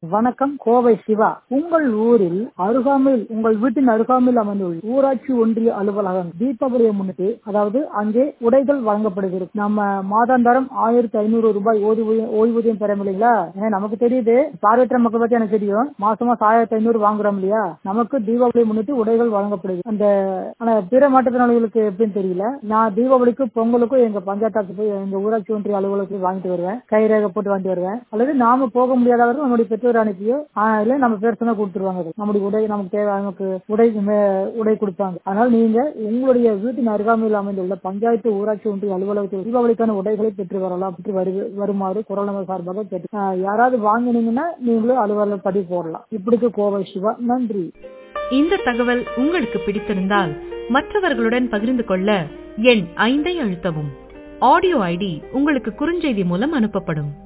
வணக்கம் கோவை சிவா உங்கள் ஊரில் அருகாமையில் உங்கள் வீட்டின் அருகாமையில் அமைந்துள்ள ஊராட்சி ஒன்றிய அலுவலகம் தீபாவளியை முன்னிட்டு அதாவது அங்கே உடைகள் வழங்கப்படுகிறது நம்ம மாதாந்தரம் ஆயிரத்தி ஐநூறு ரூபாய் ஓய்வூதியம் ஓய்வூதியம் பெற இல்லைங்களா ஏன்னா நமக்கு தெரியுது பார்வையற்ற மக்கள் பத்தி எனக்கு தெரியும் மாசம் மாசம் ஆயிரத்தி ஐநூறு வாங்குறோம் இல்லையா நமக்கு தீபாவளியை முன்னிட்டு உடைகள் வழங்கப்படுது அந்த ஆனா பிற மாற்றுத்திறனாளிகளுக்கு எப்படின்னு தெரியல நான் தீபாவளிக்கு பொங்கலுக்கும் எங்க பஞ்சாயத்தாக்கு போய் எங்க ஊராட்சி ஒன்றிய அலுவலகத்துக்கு வாங்கிட்டு வருவேன் கைரேகை போட்டு வாங்கிட்டு வருவேன் அல்லது நாம போக முடியாதவர்கள் நம்முடைய பெற்றோர் அனுப்பியோ ஆஹ் இல்ல நம்ம பேர்சனா கொடுத்துருவாங்க அது. நம்முடைய உடை நமக்கு தேவை நமக்கு உடை மே- உடை கொடுப்பாங்க அதனால நீங்க உங்களுடைய வீட்டின் அருகாமையில் அமைந்துள்ள பஞ்சாயத்து ஊராட்சி ஒன்றிய அலுவலகத்தில் தீபாவளிக்கான உடைகளை பெற்று வரலாம் பெற்று வரு- வருமாறு குரல் நமது சார்பாக கேட்டு ஆஹ் யாராவது வாங்கினீங்கன்னா நீங்களும் அலுவலக பதிவு போடலாம் இப்படிக்கு கோவை சிவா நன்றி இந்த தகவல் உங்களுக்கு பிடித்திருந்தால் மற்றவர்களுடன் பகிர்ந்து கொள்ள எண் ஐந்தை அழுத்தவும் ஆடியோ ஐடி உங்களுக்கு குறுஞ்செய்தி மூலம் அனுப்பப்படும்